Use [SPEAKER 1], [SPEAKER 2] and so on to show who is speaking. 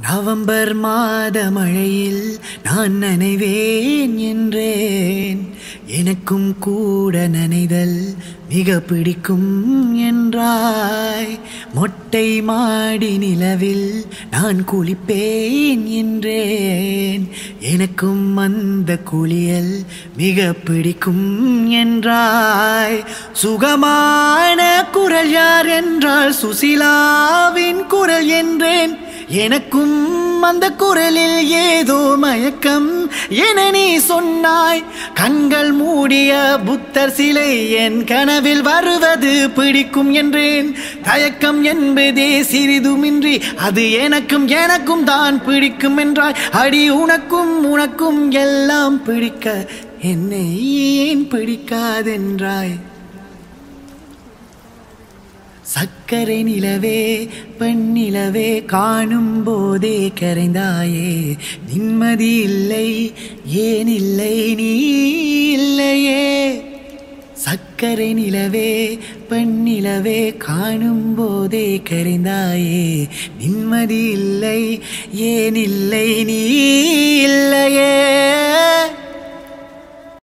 [SPEAKER 1] November மாத மழையில் நான் நனைவேன் என்றேன் எனக்கும் கூட நனைதல் மிக பிடிக்கும் என்றாய் மொட்டை மாடி நிலவில் நான் குளிப்பேன் என்றேன் எனக்கும் அந்த குளியல் மிக பிடிக்கும் என்றாய் சுகமான குரல் யார் என்றால் சுசிலாவின் குரல் என்றேன் எனக்கும் அந்த குரலில் ஏதோ மயக்கம் என நீ சொன்னாய் கண்கள் மூடிய புத்தர் சிலை என் கனவில் வருவது பிடிக்கும் என்றேன் தயக்கம் என்பதே சிறிதுமின்றி அது எனக்கும் எனக்கும் தான் பிடிக்கும் என்றாய் அடி உனக்கும் உனக்கும் எல்லாம் பிடிக்க என்னை ஏன் பிடிக்காதென்றாய் சக்கரை நிலவே பெண்ணிலவே காணும் போதே கரைந்தாயே நிம்மதி இல்லை ஏன் இல்லை நீ இல்லையே சக்கரை நிலவே பெண்ணிலவே காணும் போதே கரைந்தாயே நிம்மதி இல்லை ஏன் இல்லை நீ இல்லையே